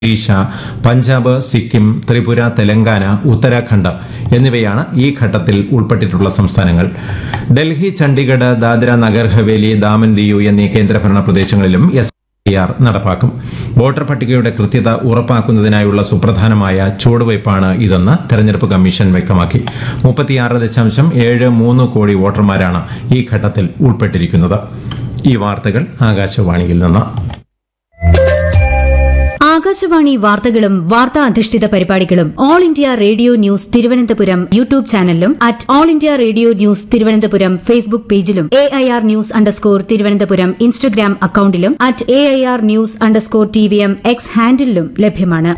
ഒഡീഷ പഞ്ചാബ് സിക്കിം ത്രിപുര തെലങ്കാന ഉത്തരാഖണ്ഡ് എന്നിവയാണ് ഈ ഘട്ടത്തിൽ ഉൾപ്പെട്ടിട്ടുള്ള സംസ്ഥാനങ്ങൾ ഡൽഹി ചണ്ഡീഗഡ് ദാദ്ര നഗർ ഹവേലി ദാമൻ ദിയു എന്നീ കേന്ദ്രഭരണ പ്രദേശങ്ങളിലും എസ് ആർ നടപ്പാക്കും വോട്ടർ പട്ടികയുടെ കൃത്യത ഉറപ്പാക്കുന്നതിനായുള്ള സുപ്രധാനമായ ചുവടുവയ്പ്പാണ് ഇതെന്ന് തെരഞ്ഞെടുപ്പ് കമ്മീഷൻ വ്യക്തമാക്കി മുപ്പത്തിയാറ് ദശാംശം ഏഴ് മൂന്ന് കോടി വോട്ടർമാരാണ് ഈ ഘട്ടത്തിൽ ഉൾപ്പെട്ടിരിക്കുന്നത് ഈ വാർത്തകൾ ആകാശവാണിയിൽ നിന്ന് ആകാശവാണി വാർത്തകളും വാർത്താ അധിഷ്ഠിത പരിപാടികളും All India Radio news Thiruvananthapuram YouTube ചാനലിലും at All India Radio news Thiruvananthapuram Facebook പേജിലും A I R news underscore Thiruvananthapuram Instagram അക്കൌണ്ടിലും at A I R news underscore T V M X ഹാൻഡിലും ലഭ്യമാണ്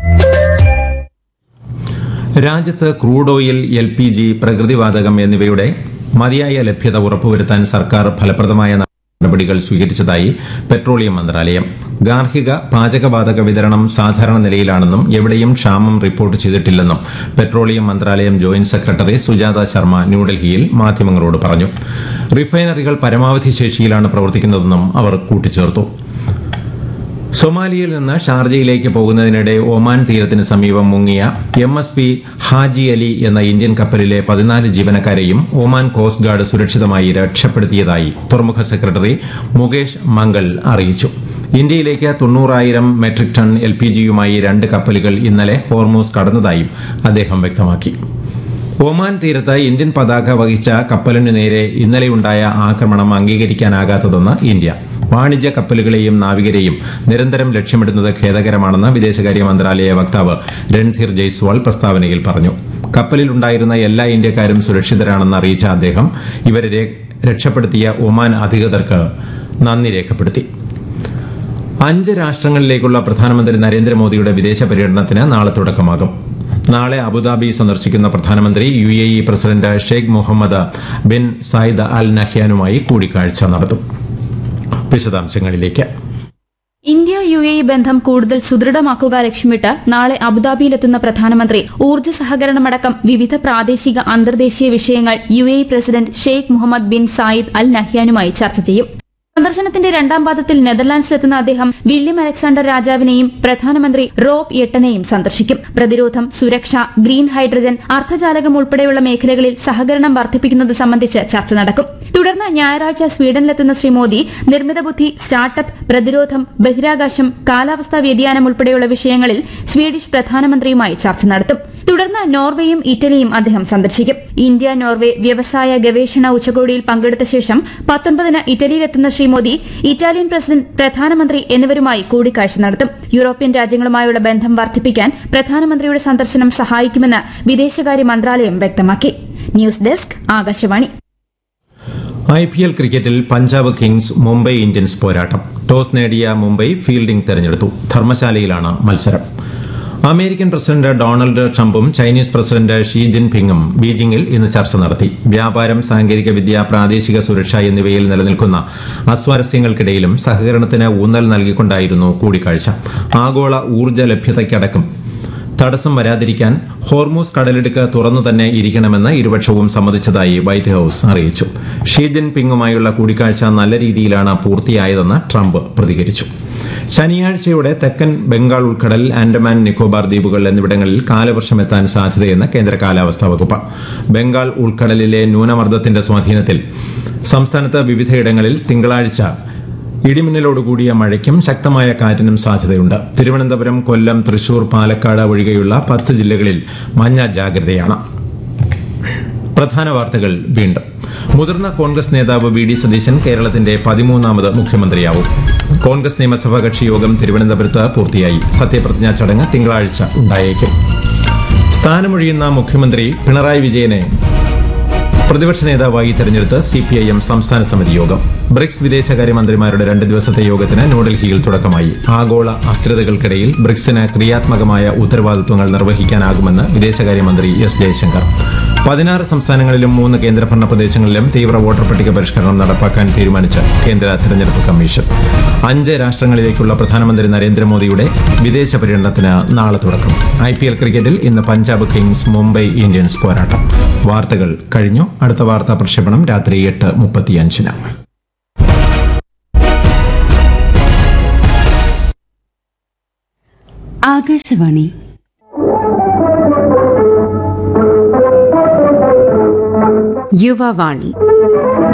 രാജ്യത്ത് crude oil L P G പ്രകൃതിവാതകം എന്നിവയുടെ മതിയായ ലഭ്യത ഉറപ്പുവരുത്താൻ സർക്കാർ ഫലപ്രദമായ നടപടികൾ സ്വീകരിച്ചതായി പെട്രോളിയം മന്ത്രാലയം ഗാർഹിക പാചകവാതക വിതരണം സാധാരണ നിലയിലാണെന്നും എവിടെയും ക്ഷാമം റിപ്പോർട്ട് ചെയ്തിട്ടില്ലെന്നും പെട്രോളിയം മന്ത്രാലയം ജോയിന്റ് സെക്രട്ടറി സുജാത ശർമ്മ ന്യൂഡൽഹിയിൽ മാധ്യമങ്ങളോട് പറഞ്ഞു റിഫൈനറികൾ പരമാവധി ശേഷിയിലാണ് പ്രവർത്തിക്കുന്നതെന്നും അവർ കൂട്ടിച്ചേർത്തു സൊമാലിയയിൽ നിന്ന് ഷാർജയിലേക്ക് പോകുന്നതിനിടെ ഒമാൻ തീരത്തിന് സമീപം മുങ്ങിയ M S P Haji Ali എന്ന ഇന്ത്യൻ കപ്പലിലെ പതിനാല് ജീവനക്കാരെയും ഒമാൻ കോസ്റ്റ് ഗാർഡ് സുരക്ഷിതമായി രക്ഷപ്പെടുത്തിയതായി തുറമുഖ സെക്രട്ടറി മുകേഷ് മംഗൾ അറിയിച്ചു ഇന്ത്യയിലേക്ക് തൊണ്ണൂറായിരം മെട്രിക് ടൺ എൽ പി ജിയുമായി രണ്ട് കപ്പലുകൾ ഇന്നലെ ഹോർമൂസ് കടന്നതായും അദ്ദേഹം വ്യക്തമാക്കി ഒമാൻ തീരത്ത് ഇന്ത്യൻ പതാക വഹിച്ച കപ്പലിനു നേരെ ഇന്നലെയുണ്ടായ ആക്രമണം അംഗീകരിക്കാനാകാത്തതെന്ന് ഇന്ത്യ വാണിജ്യ കപ്പലുകളെയും നാവികരെയും നിരന്തരം ലക്ഷ്യമിടുന്നത് ഖേദകരമാണെന്ന് വിദേശകാര്യ മന്ത്രാലയ വക്താവ് രൺധീർ ജയ്സ്വാൾ പ്രസ്താവനയിൽ പറഞ്ഞു കപ്പലിലുണ്ടായിരുന്ന എല്ലാ ഇന്ത്യക്കാരും സുരക്ഷിതരാണെന്ന് അറിയിച്ച അദ്ദേഹം ഇവരെ രേ- രക്ഷപ്പെടുത്തിയ ഒമാൻ അധികൃതർക്ക് നന്ദി രേഖപ്പെടുത്തി അഞ്ച് രാഷ്ട്രങ്ങളിലേക്കുള്ള പ്രധാനമന്ത്രി നരേന്ദ്രമോദിയുടെ വിദേശ പര്യടനത്തിന് നാളെ തുടക്കമാകും നാളെ അബുദാബി സന്ദർശിക്കുന്ന പ്രധാനമന്ത്രി U A E president Sheikh Mohammed bin Zayed Al നഹ്യാനുമായി കൂടിക്കാഴ്ച നടത്തും വിശദാംശങ്ങളിലേക്ക് ഇന്ത്യ യു എ ഇ ബന്ധം കൂടുതൽ സുദൃഢമാക്കുക ലക്ഷ്യമിട്ട് നാളെ അബുദാബിയിലെത്തുന്ന പ്രധാനമന്ത്രി ഊർജ്ജ സഹകരണമടക്കം വിവിധ പ്രാദേശിക അന്തർദേശീയ വിഷയങ്ങൾ U A E president Sheikh Mohammed bin Zayed Al നഹ്യാനുമായി ചർച്ച ചെയ്യും സന്ദർശനത്തിന്റെ രണ്ടാം പാദത്തിൽ നെതർലാൻഡ്സിലെത്തുന്ന അദ്ദേഹം വില്യം അലക്സാണ്ടർ രാജാവിനെയും പ്രധാനമന്ത്രി റോബ് എട്ടനെയും സന്ദർശിക്കും പ്രതിരോധം സുരക്ഷ ഗ്രീൻ ഹൈഡ്രജൻ അർദ്ധചാലകം ഉൾപ്പെടെയുള്ള മേഖലകളിൽ സഹകരണം വർദ്ധിപ്പിക്കുന്നത് സംബന്ധിച്ച് ചർച്ച നടക്കും തുടർന്ന് ഞായറാഴ്ച സ്വീഡനിലെത്തുന്ന ശ്രീ മോദി നിർമ്മിത ബുദ്ധി സ്റ്റാർട്ടപ്പ് പ്രതിരോധം ബഹിരാകാശം കാലാവസ്ഥാ വ്യതിയാനം ഉൾപ്പെടെയുള്ള വിഷയങ്ങളിൽ സ്വീഡിഷ് പ്രധാനമന്ത്രിയുമായി ചർച്ച നടത്തും തുടർന്ന് നോർവേയും ഇറ്റലിയും അദ്ദേഹം സന്ദർശിക്കും ഇന്ത്യ നോർവേ വ്യവസായ ഗവേഷണ ഉച്ചകോടിയിൽ പങ്കെടുത്ത ശേഷം പത്തൊൻപതിന് ഇറ്റലിയിലെത്തുന്ന ശ്രീ മോദി ഇറ്റാലിയൻ പ്രസിഡന്റ് പ്രധാനമന്ത്രി എന്നിവരുമായി കൂടിക്കാഴ്ച നടത്തും യൂറോപ്യൻ രാജ്യങ്ങളുമായുള്ള ബന്ധം വർദ്ധിപ്പിക്കാൻ പ്രധാനമന്ത്രിയുടെ സന്ദർശനം സഹായിക്കുമെന്ന് വിദേശകാര്യ മന്ത്രാലയം വ്യക്തമാക്കി news desk Akashvani I P L ക്രിക്കറ്റിൽ പഞ്ചാബ് കിങ്സ് മുംബൈ ഇന്ത്യൻസ് പോരാട്ടം ടോസ് നേടിയ മുംബൈ ഫീൽഡിംഗ് തെരഞ്ഞെടുത്തു ധർമ്മശാലയിലാണ് മത്സരം അമേരിക്കൻ പ്രസിഡന്റ് ഡൊണാൾഡ് ട്രംപും ചൈനീസ് പ്രസിഡന്റ് ഷീ ജിൻപിങ്ങും ബീജിംഗിൽ ഇന്ന് ചർച്ച നടത്തി വ്യാപാരം സാങ്കേതികവിദ്യ പ്രാദേശിക സുരക്ഷ എന്നിവയിൽ നിലനിൽക്കുന്ന അസ്വാരസ്യങ്ങൾക്കിടയിലും സഹകരണത്തിന് ഊന്നൽ നൽകിക്കൊണ്ടായിരുന്നു കൂടിക്കാഴ്ച ആഗോള ഊർജ്ജ ലഭ്യതയ്ക്കടക്കം തടസ്സം വരാതിരിക്കാൻ ഹോർമൂസ് കടലിടുക്ക് തുറന്നു തന്നെ ഇരിക്കണമെന്ന് ഇരുപക്ഷവും സമ്മതിച്ചതായി വൈറ്റ് ഹൌസ് അറിയിച്ചു ഷീ ജിൻപിങ്ങുമായുള്ള കൂടിക്കാഴ്ച നല്ല രീതിയിലാണ് പൂർത്തിയായതെന്ന് ട്രംപ് പ്രതികരിച്ചു ശനിയാഴ്ചയോടെ തെക്കൻ ബംഗാൾ ഉൾക്കടൽ ആൻഡമാൻ നിക്കോബാർ ദ്വീപുകൾ എന്നിവിടങ്ങളിൽ കാലവർഷം എത്താൻ സാധ്യതയെന്ന് കേന്ദ്ര കാലാവസ്ഥാ വകുപ്പ് ബംഗാൾ ഉൾക്കടലിലെ ന്യൂനമർദ്ദത്തിന്റെ സ്വാധീനത്തിൽ സംസ്ഥാനത്ത് വിവിധയിടങ്ങളിൽ തിങ്കളാഴ്ച ഇടിമിന്നലോടുകൂടിയ മഴയ്ക്കും ശക്തമായ കാറ്റിനും സാധ്യതയുണ്ട് തിരുവനന്തപുരം കൊല്ലം തൃശൂർ പാലക്കാട് ഒഴികെയുള്ള പത്ത് ജില്ലകളിൽ മഞ്ഞ ജാഗ്രതയാണ് പ്രധാന വാർത്തകൾ വീണ്ടും മുതിർന്ന കോൺഗ്രസ് നേതാവ് വി ഡി സതീശൻ കേരളത്തിന്റെ പതിമൂന്നാമത് മുഖ്യമന്ത്രിയാവും കോൺഗ്രസ് നിയമസഭാ കക്ഷി യോഗം തിരുവനന്തപുരത്ത് പൂർത്തിയായി സത്യപ്രതിജ്ഞാ ചടങ്ങ് തിങ്കളാഴ്ച ഉണ്ടായേക്കും സ്ഥാനമൊഴിയുന്ന മുഖ്യമന്ത്രി പിണറായി വിജയനെ പ്രതിപക്ഷ നേതാവായി തെരഞ്ഞെടുത്ത് സി പി ഐ എം സംസ്ഥാന സമിതി യോഗം ബ്രിക്സ് വിദേശകാര്യമന്ത്രിമാരുടെ രണ്ട് ദിവസത്തെ യോഗത്തിന് ന്യൂഡൽഹിയിൽ തുടക്കമായി ആഗോള അസ്ഥിരതകൾക്കിടയിൽ ബ്രിക്സിന് ക്രിയാത്മകമായ ഉത്തരവാദിത്വങ്ങൾ നിർവഹിക്കാനാകുമെന്ന് വിദേശകാര്യമന്ത്രി എസ് ജയശങ്കർ പതിനാറ് സംസ്ഥാനങ്ങളിലും മൂന്ന് കേന്ദ്രഭരണ പ്രദേശങ്ങളിലും തീവ്ര വോട്ടർ പട്ടിക പരിഷ്കരണം നടപ്പാക്കാൻ തീരുമാനിച്ച കേന്ദ്ര തെരഞ്ഞെടുപ്പ് കമ്മീഷൻ അഞ്ച് രാഷ്ട്രങ്ങളിലേക്കുള്ള പ്രധാനമന്ത്രി നരേന്ദ്രമോദിയുടെ വിദേശ പര്യടനത്തിന് നാളെ തുടക്കം ഐ പി എൽ ക്രിക്കറ്റിൽ ഇന്ന് പഞ്ചാബ് കിങ്സ് മുംബൈ ഇന്ത്യൻസ് പോരാട്ടം വാർത്തകൾ കഴിഞ്ഞു അടുത്ത വാർത്താ പ്രക്ഷേപണം രാത്രി എട്ട് മുപ്പത്തിയഞ്ചിന് ആകാശവാണി യുവവാണി